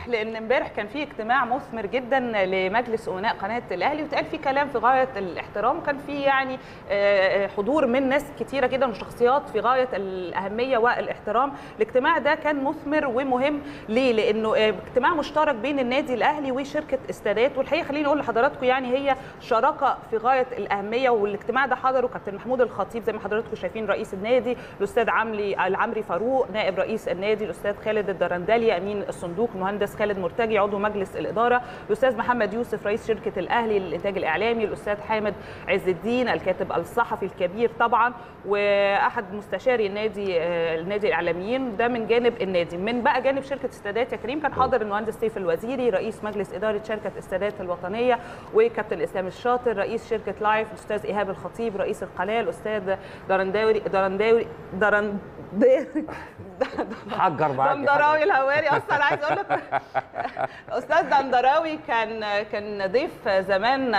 صحيح لان امبارح كان في اجتماع مثمر جدا لمجلس امناء قناه الاهلي واتقال فيه كلام في غايه الاحترام وكان في يعني آه، حضور من ناس كتيره جدا وشخصيات في غايه الاهميه والاحترام الاجتماع ده كان مثمر ومهم ليه لانه آه، اجتماع مشترك بين النادي الاهلي وشركه استادات والحقيقه خليني اقول لحضراتكم يعني هي شراكه في غايه الاهميه والاجتماع ده حضره كابتن محمود الخطيب زي ما حضراتكم شايفين رئيس النادي الاستاذ عمري العمري فاروق نائب رئيس النادي الاستاذ خالد الدرندلي امين الصندوق المهندس خالد مرتجي عضو مجلس الاداره الاستاذ محمد يوسف رئيس شركه الاهلي للانتاج الاعلامي الاستاذ حامد عز الدين الكاتب الصحفي الكبير طبعا واحد مستشاري النادي آه، النادي الاعلاميين ده من جانب النادي من بقى جانب شركه استادات يا كريم كان حاضر المهندس سيف الوزيري رئيس مجلس اداره شركه استادات الوطنيه وكابتن اسلام الشاطر رئيس شركه لايف الاستاذ ايهاب الخطيب رئيس القناه الاستاذ درنداوي درنداوي درنداوي حجر معاك دندراوي الهواري اصلا عايز اقول لك استاذ دندراوي كان كان ضيف زمان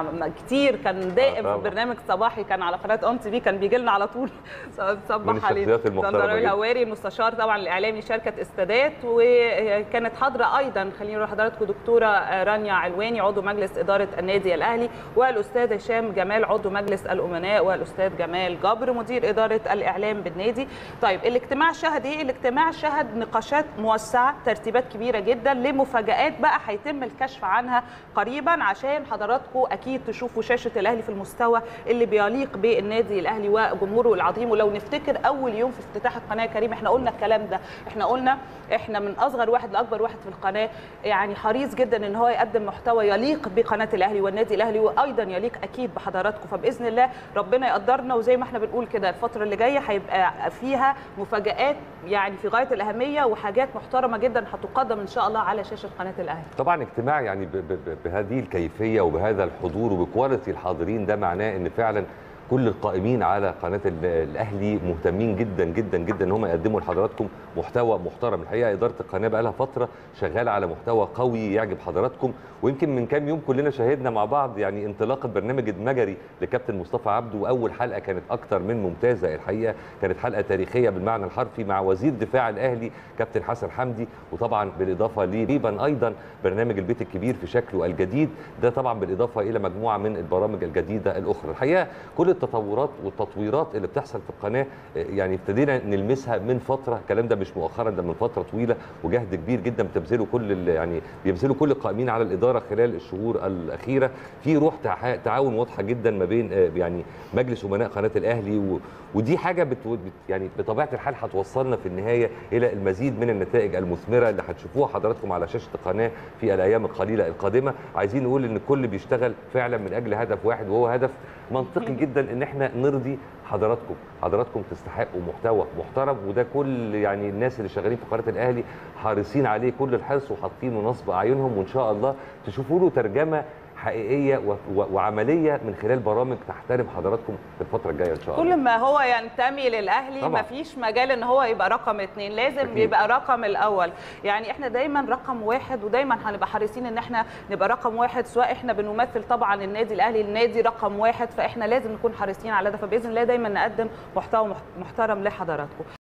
كتير كان دائم طبعا. في برنامج صباحي كان على قناه اون تي في كان بيجي لنا على طول من صبح عليه الشخصيات المحترمة دندراوي جدا. الهواري المستشار طبعا الاعلامي شركه استادات وكانت حاضره ايضا خليني اقول لحضراتكم دكتوره رانيا علواني عضو مجلس اداره النادي الاهلي والاستاذ هشام جمال عضو مجلس الامناء والاستاذ جمال جبر مدير اداره الاعلام بالنادي طيب الاجتماع شهد ايه الاجتماع شهد نقاشات موسعه ترتيبات كبيره جدا لمفاجات بقى هيتم الكشف عنها قريبا عشان حضراتكم اكيد تشوفوا شاشه الاهلي في المستوى اللي بيليق بالنادي الاهلي وجمهوره العظيم ولو نفتكر اول يوم في افتتاح القناه كريم احنا قلنا الكلام ده احنا قلنا احنا من اصغر واحد لاكبر واحد في القناه يعني حريص جدا ان هو يقدم محتوى يليق بقناه الاهلي والنادي الاهلي وايضا يليق اكيد بحضراتكم فباذن الله ربنا يقدرنا وزي ما احنا بنقول كده الفتره اللي جايه هيبقى فيها مفاجات يعني في غايه الاهميه وحاجات محترمه جدا هتقدم ان شاء الله على شاشه قناه الاهلي طبعا اجتماع يعني ب- ب- ب- بهذه الكيفيه وبهذا الحضور وبكواليتي الحاضرين ده معناه ان فعلا كل القائمين على قناه ال- الاهلي مهتمين جدا جدا جدا ان هم يقدموا لحضراتكم محتوى محترم الحقيقه اداره القناه بقى لها فتره شغاله على محتوى قوي يعجب حضراتكم ويمكن من كام يوم كلنا شاهدنا مع بعض يعني انطلاق البرنامج المجري لكابتن مصطفى عبده واول حلقه كانت اكتر من ممتازه الحقيقه كانت حلقه تاريخيه بالمعنى الحرفي مع وزير دفاع الاهلي كابتن حسن حمدي وطبعا بالاضافه لريبا ايضا برنامج البيت الكبير في شكله الجديد ده طبعا بالاضافه الى مجموعه من البرامج الجديده الاخرى الحقيقه كل التطورات والتطويرات اللي بتحصل في القناه آه، يعني ابتدينا نلمسها من فتره الكلام ده مش مؤخرا ده من فتره طويله وجهد كبير جدا بتبذله كل ال- يعني بيبذله كل القائمين على الاداره خلال الشهور الاخيره في روح تع- تعاون واضحه جدا ما بين آه، يعني مجلس امناء قناه الاهلي و ودي حاجه بت بت- يعني بطبيعه الحال هتوصلنا في النهايه الى المزيد من النتائج المثمره اللي هتشوفوها حضراتكم على شاشه القناه في الايام القليله القادمه عايزين نقول ان الكل بيشتغل فعلا من اجل هدف واحد وهو هدف منطقي جدا ان احنا نرضي حضراتكم حضراتكم تستحقوا محتوى محترم وده كل يعني الناس اللي شغالين في قناه الاهلي حريصين عليه كل الحرص وحاطينه نصب اعينهم وان شاء الله تشوفوا له ترجمه حقيقيه و- و- وعمليه من خلال برامج تحترم حضراتكم في الفتره الجايه ان شاء الله كل ما هو ينتمي للاهلي طبعاً. مفيش مجال ان هو يبقى رقم اثنين لازم أكيد. يبقى رقم الاول يعني احنا دايما رقم واحد ودايما هنبقى حريصين ان احنا نبقى رقم واحد سواء احنا بنمثل طبعا النادي الاهلي النادي رقم واحد فاحنا لازم نكون حريصين على ده فباذن الله دايما نقدم محتوى محترم لحضراتكم